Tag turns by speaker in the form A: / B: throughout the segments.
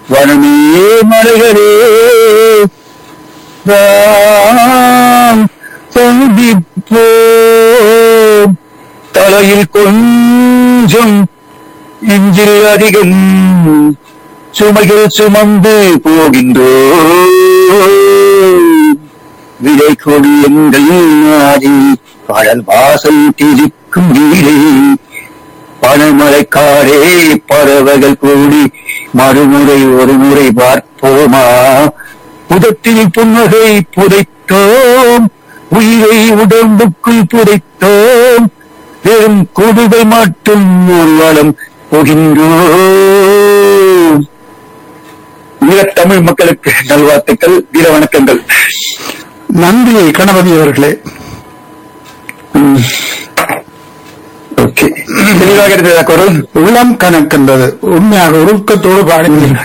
A: வனமே மலைகளே நாம் சந்திப்போம் தலையில் கொஞ்சம் நெஞ்சில் அதிகம் சுமைகள் சுமந்து போகின்றோம் விலை கொடி எங்கள் நாடி கடல் வாசல் திரிக்கும் வீடே பனமழைக்காரே பறவைகள் கூடி மறுமுறை ஒரு முறை பார்ப்போமா புதத்தில் புன்னகை புதைத்தோம் உயிரை உடம்புக்குள் புதைத்தோம் வெறும் கொடுவை மட்டும் ஊர்வலம் போகின்றோம் ஈழத்தமிழ் மக்களுக்கு நல்வாழ்த்துக்கள் வீர வணக்கங்கள்
B: நன்றி கணபதி அவர்களே
A: ஓகே தெளிவாக இருந்ததா குரல்
B: உள்ளம் கணக்கின்றது உண்மையாக உருக்கத்தோடு பாடினீர்கள்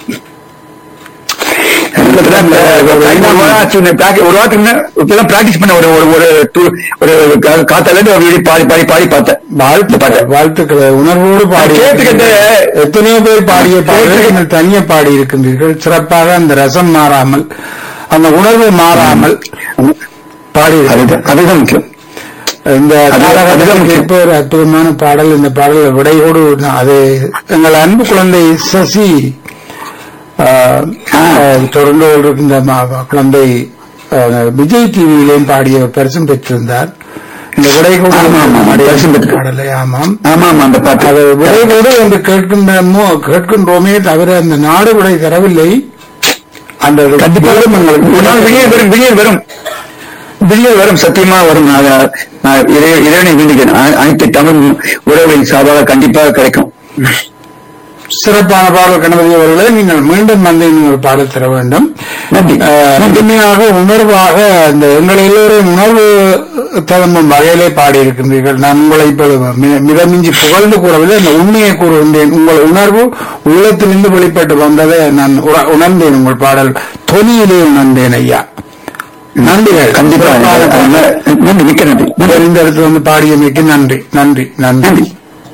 A: ஒரு வாரத்துக்கு பிராக்டிஸ் பண்ண ஒரு ஒரு ஒரு two- ஒரு கா- காத்தால இருந்து ஒரு பாடி பாடி பாடி பார்த்தேன்
B: வாழ்த்து
A: பாட்டேன்
B: வாழ்த்துக்களை உணர்வோடு பாடி
A: கேட்டுக்கிட்டு
B: எத்தனையோ பேர் பாடிய பாடல்கள்
A: கேட்டுக்கிட்டு-
B: நீங்கள் தனியே பாடி இருக்கின்றீர்கள் சிறப்பாக அந்த ரசம் மாறாமல் அந்த உணர்வு மாறாமல் பாடி
A: அதுதான் அதுதான் முக்கியம்
B: இந்த
A: அது- அதுதான்
B: காலகட்டத்தில்
A: முக்கியம்.
B: கேட்ப ஒரு அற்புதமான பாடல் இந்த பாடல் விடையோடு நான் அது எங்கள் அன்பு குழந்தை சசி ஆஹ், ஆஹ், டொரண்டோவில் இருக்கின்ற மா- குழந்தை ஆஹ், விஜய் டிவியிலையும் பாடிய பரிசும் பெற்றிருந்தார் இந்த விடைகோடு
A: ஆமா, ஆமா, ஆமா, பரிசும் பெற்று-
B: பாடலை ஆமாம்
A: ஆமா ஆமா அந்த பாட்டு
B: அது விடைகோடு என்று கேட்கின்றமோ கேட்கின்றோமே தவிர அந்த நாடு விடை தரவில்லை அந்த
A: கண்டிப்பாக உங்களுக்கு ஒரு நாள் விடியல் வரும் விடியல் வரும் விடியல் வரும் சத்தியமா வரும் நான் நான் இறை- இறைவனை வேண்டிக்கிறேன் அ- அனைத்து தமிழ் உறவுகளின் சார்பாக கண்டிப்பாக கிடைக்கும்
B: சிறப்பான பாடல் கணபதி அவர்களே நீங்கள் மீண்டும் வந்து இன்னொரு பாடல் தர வேண்டும்
A: நன்றி.
B: அஹ், முழுமையாக உணர்வாக இந்த எங்கள் எல்லோரும் உணர்வு தகுந்த வகையிலே பாடியிருக்கின்றீர்கள் நான் உங்களை இப்பொழுது மி- மிதமிஞ்சி புகழ்ந்து கூறவில்லை அந்த உண்மையை கூறுகின்றேன் உங்கள் உணர்வு உள்ளத்திலிருந்து வெளிப்பட்டு வந்ததை நான் உண- உணர்ந்தேன் உங்கள் பாடல் தொனியிலே உணர்ந்தேன் ஐயா நன்றிகள்
A: கண்டிப்பா
B: சிறப்பான
A: நன்றி மிக்க நன்றி
B: பாடல். இந்த இடத்துல வந்து பாடியமைக்கு நன்றி நன்றி நன்றி
A: நன்றி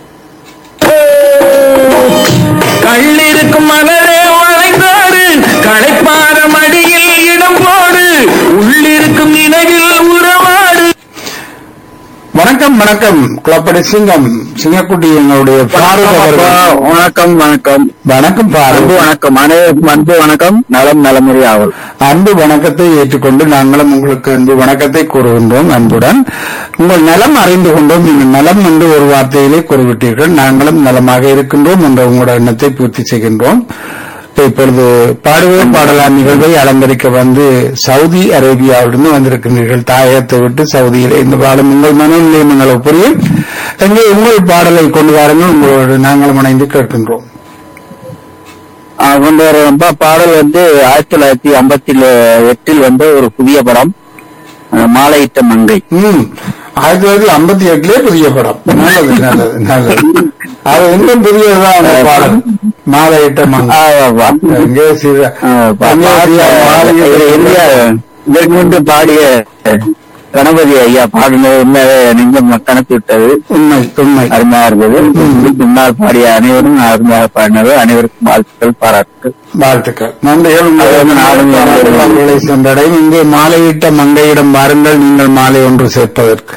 C: கள்ளிருக்கும் மலரே வளைந்தாடு களைப்பார மடியில் இடம் போடு உள்ளிருக்கும் நினைவில் உறவாடு
B: வணக்கம் வணக்கம் குளப்படி சிங்கம் சிங்கக்குட்டி எங்களுடைய பாரத அவர்கள்.
A: வணக்கம் வணக்கம்
B: வணக்கம்
A: அன்பு
B: பாரத
A: வணக்கம் அனைவருக்கும் அன்பு வணக்கம் நலம் நலமுறை ஆவல்
B: அன்பு வணக்கத்தை ஏற்றுக்கொண்டு நாங்களும் உங்களுக்கு அன்பு வணக்கத்தை கூறுகின்றோம் அன்புடன் உங்கள் நலம் அறிந்து கொண்டோம் நீங்கள் நலம் என்று ஒரு வார்த்தையிலே கூறிவிட்டீர்கள் நாங்களும் நலமாக இருக்கின்றோம் என்ற உங்களோட எண்ணத்தை பூர்த்தி செய்கின்றோம் இப்பொழுது பாடுவே பாடலாம் நிகழ்வை அலங்கரிக்க வந்து சவுதி அரேபியாவிலிருந்து வந்திருக்கின்றீர்கள் தாயகத்தை விட்டு சவுதியிலே இந்த பாடம் உங்கள் மனநிலை உங்களுக்கு புரியும் எங்கே உங்கள் பாடலை கொண்டு வாருங்கள் உங்களோடு நாங்களும் இணைந்து கேட்கின்றோம்
A: கொண்டு வர ரொம்ப பாடல் வந்து ஆயிரத்தி தொள்ளாயிரத்தி ஐம்பத்தி எட்டில் வந்த ஒரு புதிய படம் அஹ், மாலையிட்ட மங்கை
B: ம் ஆயிரத்தி தொள்ளாயிரத்தி ஐம்பத்தி எட்டுலயே புதிய படம் நல்லது நல்லது நல்லது அது இன்னும் புதியதுதான் அந்த பாடம் மாலையிட்ட மங்கை
A: ஆமா.
B: எங்கே சிற
A: அஹ், பா-
B: எங்கே
A: பாடிய
B: சிற-
A: இவர் இந்தியா இதற்கு முன்பு பாடிய கணபதி ஐயா பாடினது உண்மையாவே நெஞ்சம் கணக்கு விட்டது
B: உண்மை உண்மை
A: அருமையா இருந்தது முன்னால் பாடிய அனைவரும் அருமையாக பாடினது அனைவருக்கும் வாழ்த்துக்கள் பாராட்டுகள்
B: வாழ்த்துக்கள் நன்றிகள்
A: அது நானும்
B: உங்களை உங்களை சென்றடையும் இங்கே மாலையிட்ட மங்கையிடம் வாருங்கள் நீங்கள் மாலை ஒன்று சேர்ப்பதற்கு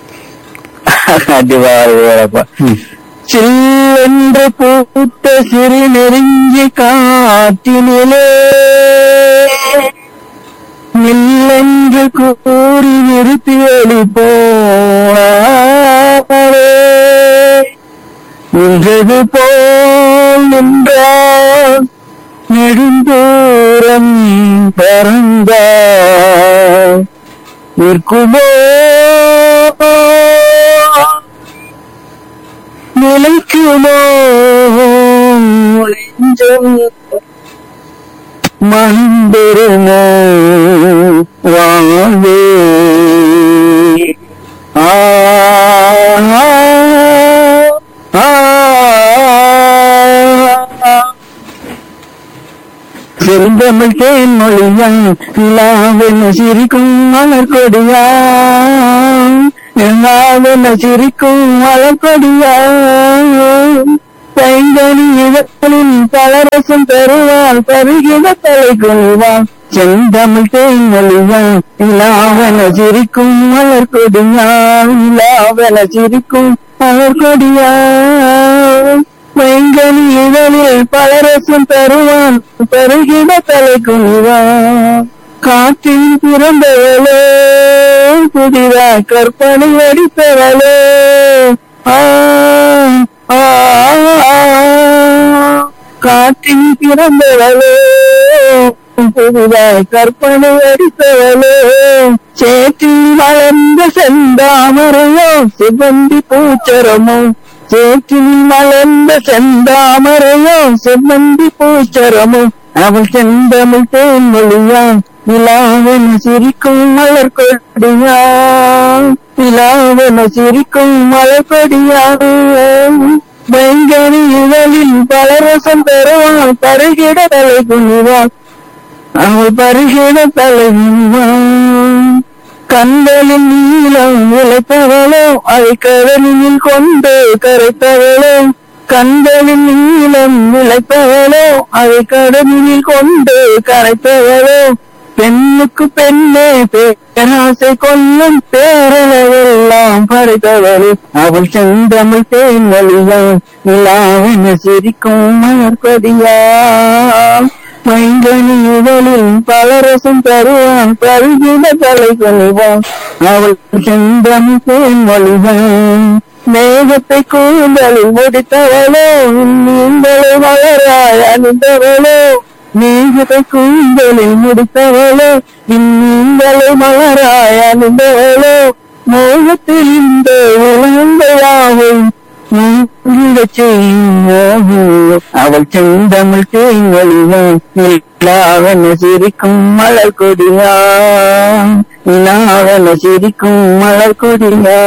A: கண்டிப்பா சில்லென்று பூத்த சிறு நெருங்கி காற்றினிலே நில்லென்று கூறி நிறுத்தி ஒளி போனாரே நின்றது போல் நின்றால் நெடுந்தூரம் பறந்தார் நிற்குமோ நிலைக்குமோ நெஞ்சம் மண்பெருமோ வாழ்வே ஆ ஆ, ஆ, செந்தமிழ் தேன் மொழியான் நிலாவென சிரிக்கும் மலர் கொடியான் நிலாவென சிரிக்கும் மலர் கொடியான் வேங்கனி இதழில் பலரசம் தருவான் பருகிட தலை கொள்வான் செந்தமிழ் தேன்மொழியான் இலாவன சிரிக்கும் மலர் கொடியான் இலாவன சிரிக்கும் மலர் கொடியான் வேங்கனி இதழில் பலரசம் தருவான் பருகிட தலை கொள்வான் காற்றில் பிறந்தவளே புதிதாய் கற்பனை அடித்தவளே ஆ, ஆ, ஆ. காற்றில் பிறந்தவளே புதிதாய் கற்பனை அடித்தவளே சேற்றில் வளர்ந்த செந்தாமரையோ சிவந்தி பூச்சரமோ சேற்றில் மலர்ந்த செந்தாமரையோ செவ்வந்தி பூச்சரமோ அவள் செந்தமிழ் தேன்மொழியா நிலாவன சிரிக்கும் மலர் கொடியா நிலாவன சிரிக்கும் மலர் கொடியா பயங்கரி இதழில் பலரசம் பெறுவான் பருகிட தலை குனிவான் அவள் பருகிட தலை குனிவான் கண்களில் நீளம் நிலைத்தவளோ அதை கடலில் கொண்டு கரைத்தவளோ கண்களில் நீளம் நிலைத்தவளோ அதை கடலில் கொண்டு கரைத்தவளோ பெண்ணுக்கு பெண்ணே பேராசை கொல்லும் பேரளவெல்லாம் படைத்தவளே அவள் செந்தமிழ் தேன்மொழியா நிலாவென சிரிக்கும் மலர்கொடியா மைங்கனி இதழில் பலரசம் தருவான் பருகிட தலை கொள்வான் அவள் செந்தமிழ் தேன்மொழிதான் மேகத்தை கூந்தலில் முடித்தவளோ நீங்களை வளராய் அணிந்தவளோ மேகத்தை கூந்தலில் முடித்தவளோ நீங்களை மலராய் அணிந்தவளோ மோகத்தில் இந்த உலகங்களாகும் அவள் செந்தமிழ் தேங்கொழிவான் சிரிக்கும் மலர் கொடியா நிலாவன சிரிக்கும் மலர் கொடியா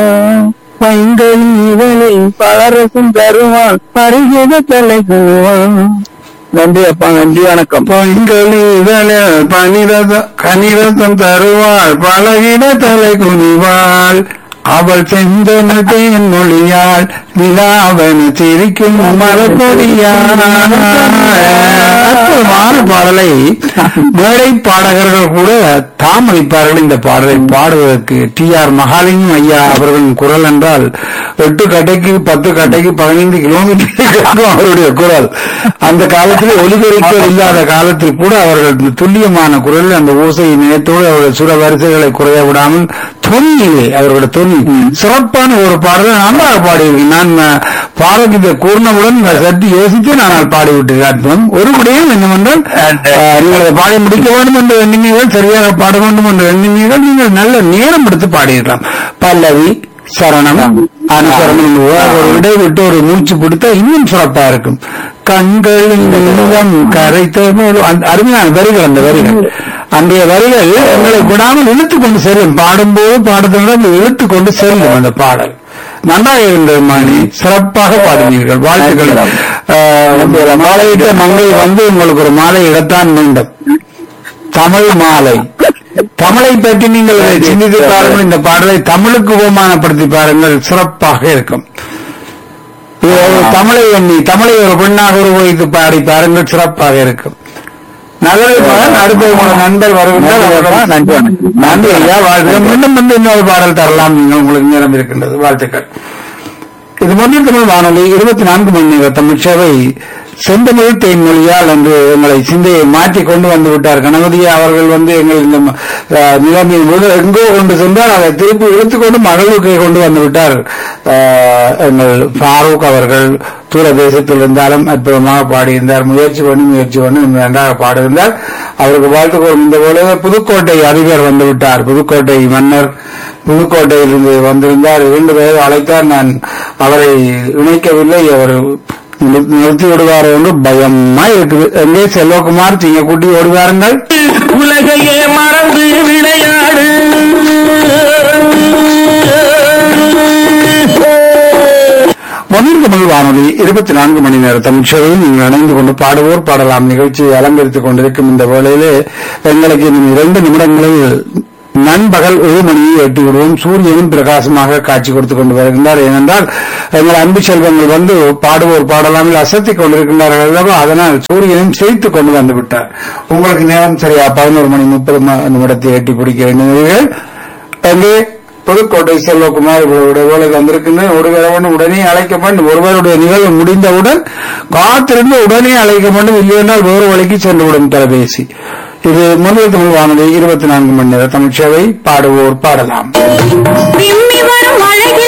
A: பைங்கள் இதழில் பலரசும் தருவான் பருகித தலை குருவான் நன்றி அப்பா நன்றி வணக்கம்
B: பொங்கலிதழில் பனிரதம் கனிரதம் தருவாள் பழகிட தலை குனிவாள் அவள் செந்தமிழ் தேன் மொழியாள் நிலாவன சிரிக்கும் மலர்கொடியாள் அற்புதமான பாடலை மேடை பாடகர்கள் கூட தாமதிப்பார்கள் இந்த பாடலை பாடுவதற்கு டி ஆர் மகாலிங்கம் ஐயா அவர்களின் குரல் என்றால் எட்டு கட்டைக்கு பத்து கட்டைக்கு பதினைந்து கிலோமீட்டர் அவருடைய குரல் அந்த காலத்தில் ஒலிபெருக்க இல்லாத காலத்தில் கூட அவர்கள் துல்லியமான குரலில் அந்த ஓசை நினைத்தோடு அவர்கள் சுர வரிசைகளை குறைய விடாமல் தொன்னிலே அவர்களோட தொன்னி சிறப்பான ஒரு பாடலை நன்றாக பாடியிருக்கேன் நான் அஹ், பாடகத்தை கூர்ணவுடன் நான் சற்று யோசித்து நான் பாடிவிட்டு காட்டுவோம் ஒரு விடயம் என்னவென்றால் அஹ், நீங்கள் அதை பாடி முடிக்க வேண்டும் என்று எண்ணினீர்கள் சரியாக பாட வேண்டும் என்று எண்ணினீர்கள் நீங்கள் நல்ல நேரம் எடுத்து பாடிடலாம் பல்லவி சரணம் அனுசரணம் என்று ஒரு இடை விட்டு ஒரு மூச்சு பிடித்தா இன்னும் சிறப்பா இருக்கும் கண்களின் நிலம் கரைத்த போது அந்த அருமையான வரிகள் அந்த வரிகள் அன்றைய வரிகள் எங்களை விடாமல் இழுத்து கொண்டு செல்லும் பாடும்போது பாடத்திடம் இழுத்து கொண்டு செல்லும் அந்த பாடல் நன்றாக இருந்தது மாணி சிறப்பாக பாடினீர்கள் வாழ்த்துக்கள் ஆஹ், மாலையிட்ட மங்கை வந்து உங்களுக்கு ஒரு மாலை இடத்தான் வேண்டும் தமிழ் மாலை தமிழை பற்றி நீங்கள் சிந்தித்து பாருங்கள் இந்த பாடலை தமிழுக்கு உபமானப்படுத்தி பாருங்கள் சிறப்பாக இருக்கும் இது ஒரு தமிழை எண்ணி தமிழை ஒரு பெண்ணாக உருவகித்து பாடி பாருங்கள் சிறப்பாக இருக்கும் நல்லது மகன் அடுத்த உங்களோட நண்பர் வருகின்றார் அவரிடம்
A: நன்றி வணக்கம்.
B: நன்றி ஐயா வாழ்த்துக்கள் மீண்டும் வந்து இன்னொரு பாடல் தரலாம் நீங்கள் உங்களுக்கு நேரம் இருக்கின்றது வாழ்த்துக்கள் இது மொழி தமிழ் வானொலி இருபத்தி நான்கு மணி நேர தமிழ் சேவை செந்தமிழ் தேன்மொழியால் என்று எங்களை சிந்தையை மாற்றி கொண்டு வந்து விட்டார் கணபதி அவர்கள் வந்து எங்கள் இந்த அஹ், நிலைமையை முழு எங்கோ கொண்டு சென்றால் அதை திருப்பி இழுத்துக்கொண்டு மகளுக்கை கொண்டு வந்து விட்டார் அஹ், எங்கள் ஃபாரூக் அவர்கள் தூர தேசத்தில் இருந்தாலும் அற்புதமாக பாடியிருந்தார் முயற்சி பண்ணி முயற்சி பண்ணி நன்றாக பாடியிருந்தார் அவருக்கு வாழ்த்துக்கோள் இந்த போல புதுக்கோட்டை அதிபர் வந்து விட்டார் புதுக்கோட்டை மன்னர் புதுக்கோட்டையிலிருந்து வந்திருந்தார் இரண்டு பேர் அழைத்தார் நான் அவரை இணைக்கவில்லை அவர் நிறு- நிறுத்தி விடுவார் என்று பயமா இருக்குது எங்கே செல்வகுமார் திங்க கூட்டி ஓடுவாருங்கள்
C: உலகையே மறந்து விளையாடு
B: மதுர் தமிழ் வானொலி இருபத்தி நான்கு மணி நேர தமிழ்ச்சேவையில் நீங்கள் இணைந்து கொண்டு பாடுவோர் பாடலாம் நிகழ்ச்சியை அலங்கரித்துக் கொண்டிருக்கும் இந்த வேளையிலே எங்களுக்கு இன்னும் இரண்டு நிமிடங்களில் நண்பகல் ஒரு மணியை எட்டி விடுவோம் சூரியனும் பிரகாசமாக காட்சி கொடுத்துக் கொண்டு வருகின்றார் ஏனென்றால் எங்கள் அன்பு செல்வங்கள் வந்து பாடுவோர் பாடலாமல் அசத்திக் கொண்டிருக்கின்றார்கள் அல்லவா அதனால் சூரியனும் சிரித்து கொண்டு வந்து விட்டார் உங்களுக்கு நேரம் சரியா பதினோரு மணி முப்பது ம- நிமிடத்தை எட்டி பிடிக்க வேண்டியவர்கள் அங்கே புதுக்கோட்டை செல்வகுமார் இவருடைய வேலை வந்திருக்கின்றனர் ஒரு வரவன் உடனே அழைக்க வேண்டும் ஒருவருடைய நிகழ்வு முடிந்தவுடன் காத்திருந்து உடனே அழைக்க வேண்டும் இல்லையென்றால் வேறு வழிக்கு சென்றுவிடும் தொலைபேசி இது முதல் தமிழ் வானொலி இருபத்தி நான்கு மணி நேர தமிழ் சேவை பாடுவோர் பாடலாம்
D: விம்மி வரும் அழகில்